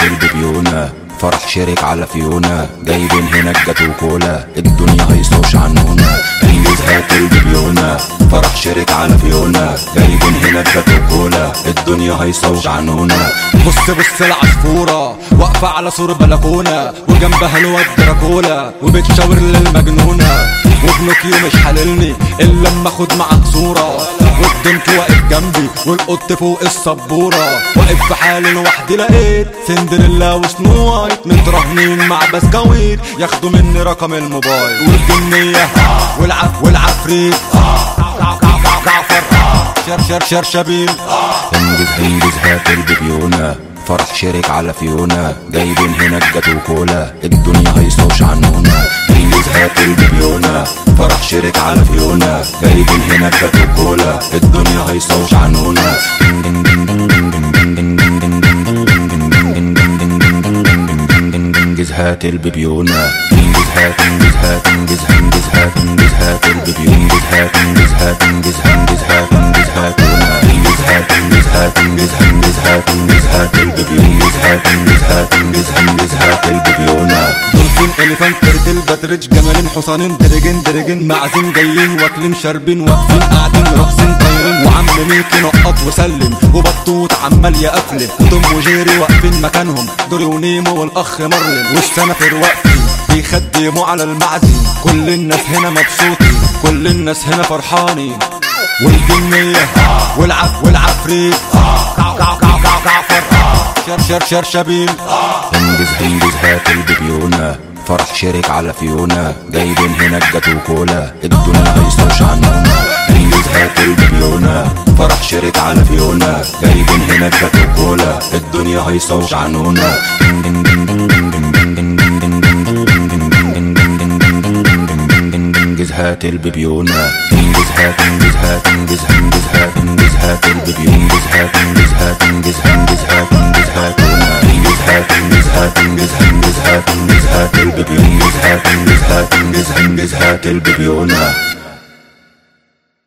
البيبيونة فرح شرك على فيونا جايبين هنا الجاتو كولا الدنيا هيصوش عنونا انجز هات البيبيونة فرح شرك على فيونا جايبين هنا الجاتو كولا الدنيا هيصوش عنونا بص بص العصفورة واقفة على سور بلكونة وجنبها الواد دراكولا وبتشاور للمجنونة وبنوكيو مش حللني الا لما اخد معاك صورة والدنك واقف جنبي والقط فوق السبورة واقف في حالي لوحدي لقيت سندريلا وسنو وايت متراهنين مع بسكويت ياخدوا مني رقم الموبايل والجنية والعف والعفريت جعفر شر شر شر شبيل انجز انجز هات البيبيونة فرح شرك على فيونا جايبين هنا الجاتو كولا الدنيا هيصوش عنونا انجز هات البيبيونة فرح شرك على فيونا جايبين هنا الجاتو كولا الدنيا هيصوش عنونا انجز هات البيبيونة انجز هات انجز هات انجز انجز هات انجز هات البيبيون انجز هات انجز هات انجز انجز هات انجز هاتونا انجز هات انجز هات انجز انجز هات انجز هات البيبيون انجز هات انجز هات انجز انجز هات البيبيونة دولفين اليفانت ترتل باتريج جمالين حصانين درجين درجين معزين جايين واكلين شاربين واقفين قاعدين راقصين طايرين وعم ميكي نقط وسلم وبطوط عمال يقفلم وتوم وجيري واقفين مكانهم دوري ونيمو والاخ مارلين والسنافر واقفين بيخدموا على المعزين كل الناس هنا مبسوطين كل الناس هنا فرحانين والجنية والعف والعفريت كعو كعو كعو كعو جعفر شر شر شر شبيل انجز انجز هات البيبيونة فرح شرك على فيونا جايبين هنا الجاتو كولا الدنيا هيصوش عنونا انجز هات البيبيونة فرح شرك على فيونا جايبين هنا الجاتو كولا الدنيا هيصوش عنونا انجز هات البيبيونة انجز هات انجز هات انجز انجز هات انجز هات البيبيون انجز هات انجز هات انجز انجز هات انجز هاتونا انجز هات انجز هات انجز انجز هات انجز هات البيبيون انجز هات انجز هات انجز انجز هات البيبيونة